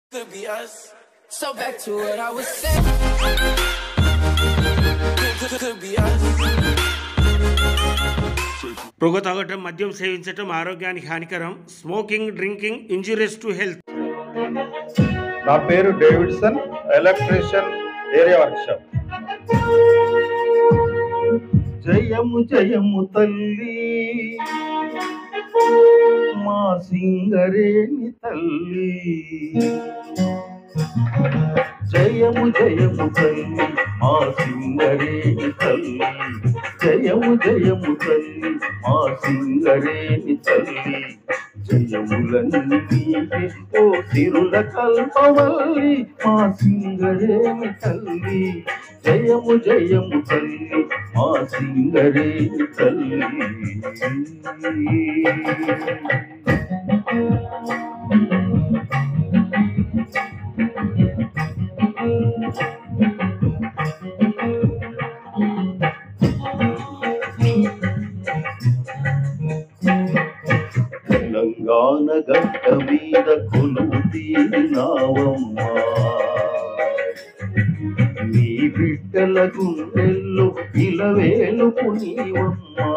Could be us. So back to what I was saying. Could, could, could be us. పొగ తాగటం మద్యం సేవించటం ఆరోగ్యానికి హానికరం smoking drinking injurious to health నా పేరు డేవిడ్సన్ ఎలక్ట్రీషియన్ ఏరియా వర్క్షాప్ జయము జయము తల్లి మా సింగరేణి తల్లి జయము జయము తల్లి మా సింగరేణి తల్లి జయము జయము తల్లి మా సింగరేణి తల్లి జయములన్నీ నీవే, ఓ తిరుల కల్పవల్లి మా సింగరేణి తల్లి జయము జయము తల్లి మా సింగరేణి తల్లి తెలంగాణ గడ్డ మీద కొలువు తీరినావమ్మా నీ బిడ్డల గుండెల్లో ఇలవేలు పునీవమ్మా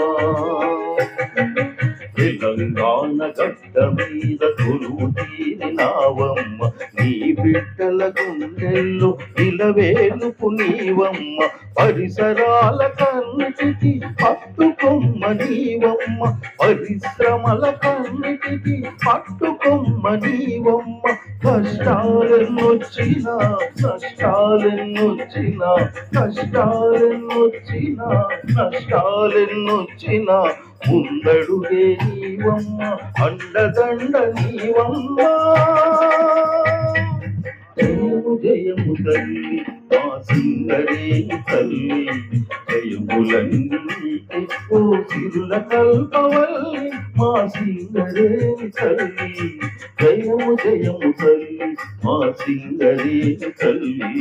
తెలంగాణ గడ్డ మీద కొలువు తీరినావమ్మ నీ బిడ్డల గుండెల్లో ఇలవేలు పునీవమ్మ పరిసరాల కన్నిటికి పట్టుకొమ్మ నీవమ్మ పరిశ్రమల కన్నిటికి పట్టుకొమ్మ నీవమ్మ కష్టాలెన్నొచ్చినా నష్టాలెన్నొచ్చినా కష్టాలెన్నొచ్చినా నష్టాలెన్నొచ్చినా ముందడుగే నీవమ్మ అండదండ నీవమ్మ జయము జయము తల్లి మా సింగరేణి తల్లి జయములన్నీ ఓ సిరుల కల్పవల్లి మా సింగరేణి తల్లి జయము జయము తల్లి మా సింగరేణి తల్లి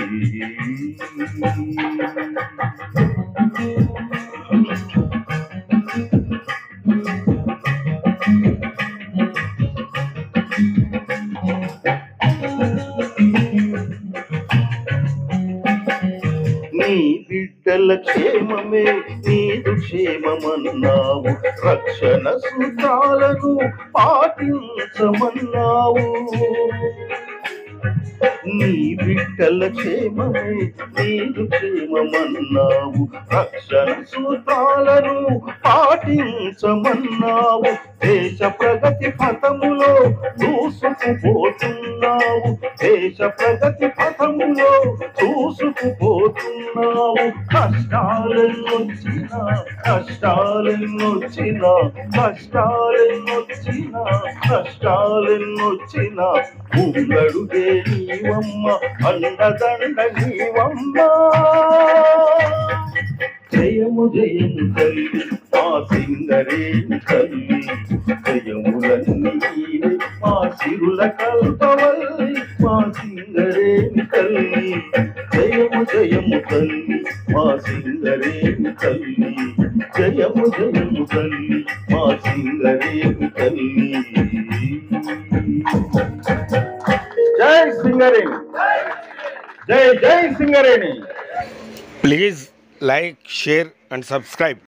నీ బిడ్డల క్షేమమే నీదు క్షేమమన్నావు రక్షణ సూత్రాలను పాటించమన్నావు నీ బిడ్డల క్షేమమే నీదు క్షేమమన్నావు రక్షణ సూత్రాలను పాటించమన్నావు దేశ ప్రగతి పథములో దూసుకుపోతున్నావు దేశ ప్రగతి పథములో దూసుకుపోతున్నావు కష్టాలెన్నొచ్చినా కష్టాలెన్నొచ్చినా కష్టాలెన్నొచ్చినా కష్టాలెన్నొచ్చినా ముందడుగే నీవమ్మ అండదండ నీవమ్మ జయము జయము తల్లి మా సింగరేణి తల్లి జయములన్నీ నీవే, మా సిరుల కల్పవల్లి మా సింగరేణి తల్లి జయము జయము తల్లి మా సింగరేణి తల్లి జయము జయము తల్లి మా సింగరేణి తల్లి జై సింగరేణి జై జై Singareni please like share and subscribe